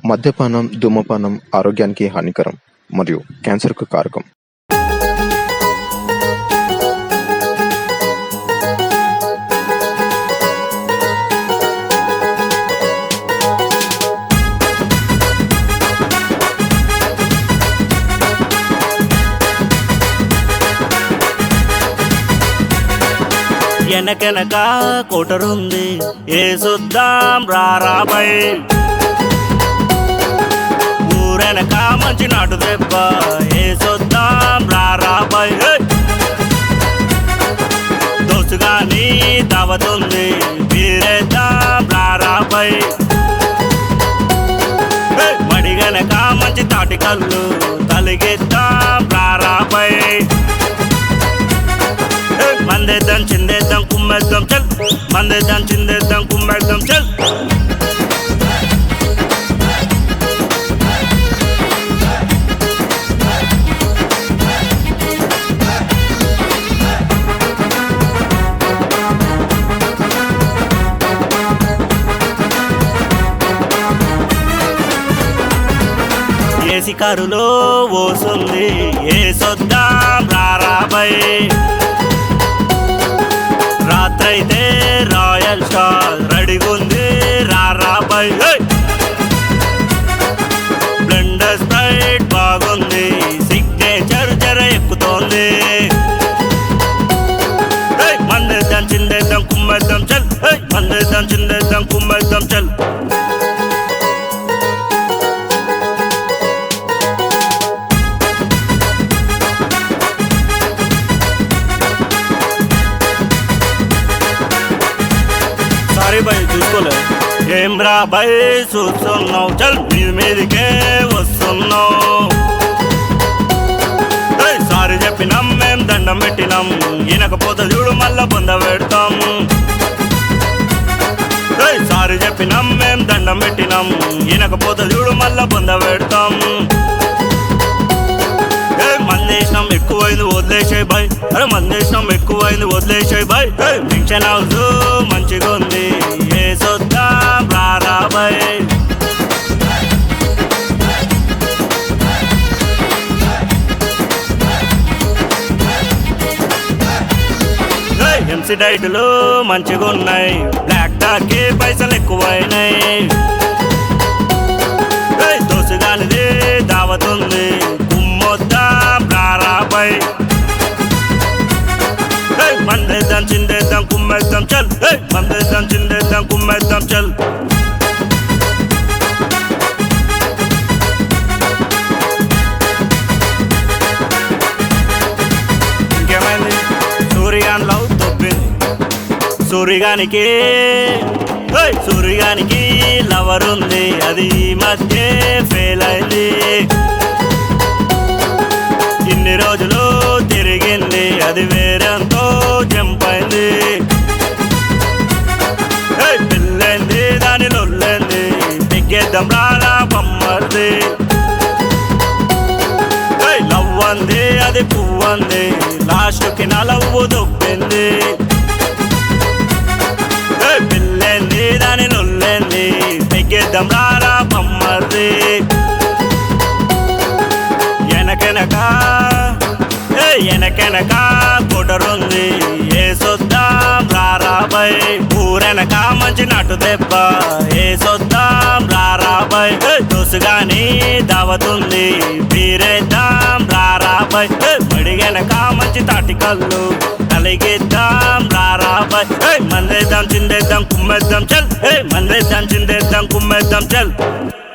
మద్యపానం ధూమపానం ఆరోగ్యానికి హానికరం మరియు క్యాన్సర్కు కారకం వెనకెనక కోటరుంది ఏ చూద్దాం రారాబై ఊరెనక మంచి నాటు దెబ్బ ఏ చూద్దాం రారాబై దోసుగాని దావతుంది వీరేద్దాం రారాబై మడిగనక మంచి తాటి కళ్ళు తలిగిద్దాం రారాబై మందేద్దాం చిందేద్దాం కుమ్మేద్దాం చల్ మందేద్దాం చిందేద్దాం కుమ్మేద్దాం చల్ ఏసి కారులో ఓసుంది ఏ సొద్దాం రారాబై రాత్రైతే రాయల్ స్టార్ రెడీగుంది రారాబై బ్లెండర్ స్ప్రైట్ బాగుంది సిగ్నేచర్ జర ఎక్కుతోంది ఏయ్, మందేద్దాం చిందేద్దాం కుమ్మేద్దాం చల్ ఏయ్, మందేద్దాం చిందేద్దాం కుమ్మేద్దాం చల్ సారీ భయ్ చూసుకోలే ఏం రా భయ్ చూస్తున్నావు చల్ మీద మీదకే వస్తున్నావు ఏయ్, సారీ చెప్పినాం మేం దండం పెట్టినాం ఈనకపోతే చూడు మళ్ళా పొంద పెడతాం ఏయ్, సారీ చెప్పినాం మేం దండం పెట్టినాం ఈనకపోతే చూడు మళ్ళా పొంద పెడతాం ఏ మందేశం ఎక్కువైంది వదిలేసాయి బాయ్ అరే మందేశం ఎక్కువైంది వదిలేసాయి బాయ్ ఫిక్షన్ హౌస్ మంచిగా ఉంది ఏ సొద్దాం రారా బాయ్ ఎంసీ డైట్లు మంచిగా ఉన్నాయి బ్లాక్ టాక్ పైసలు ఎక్కువైనాయి ఏయ్, దోసుగానిది దావతుంది కుమ్మొద్దాం రారాపై మందేద్దాం చిందేద్దాం కుమ్మేద్దాం చల్ ఏయ్, మందేద్దాం చిందేద్దాం కుమ్మేద్దాం చల్ ఇంకేమైంది సూర్యాన్ లవ్ తొప్పింది సూర్యగానికి ఓయ్ సూర్యగానికి లవర్ ఉంది అది ఈ మధ్య ఫెయిల్ అయింది ఇన్ని రోజులు తిరిగింది అది వేరంతో జంప్ అయింది ఏయ్ పిల్లైంది దాని లొల్లైంది పిగ్గేద్దాం రానా బొమ్మర్ది ఏయ్ లవ్ అంది అది పువ్వంది లాస్ట్కి నా లవ్వు దొబ్బింది ఏయ్ పిల్లేంది దాని నొల్లేంది పెగ్గేద్దాం రారా బొమ్మర్ది వెనకెనక ఏ వెనకెనక కొడరుంది ఏ సొద్దాం రారాబై ఊరెనక మంచి నటు దెబ్బ ఏ సొద్దాం రారాబై దోసుగాని దావతుంది బీరేద్దాం రారాబై మడిగెనక మంచి తాటి కళ్ళు కలిగిద్దాం రారాబై మందేద్దాం చిందేద్దాం కుమ్మేద్దాం చల్ మందేద్దాం చిందేద్దాం కుమ్మేద్దాం చల్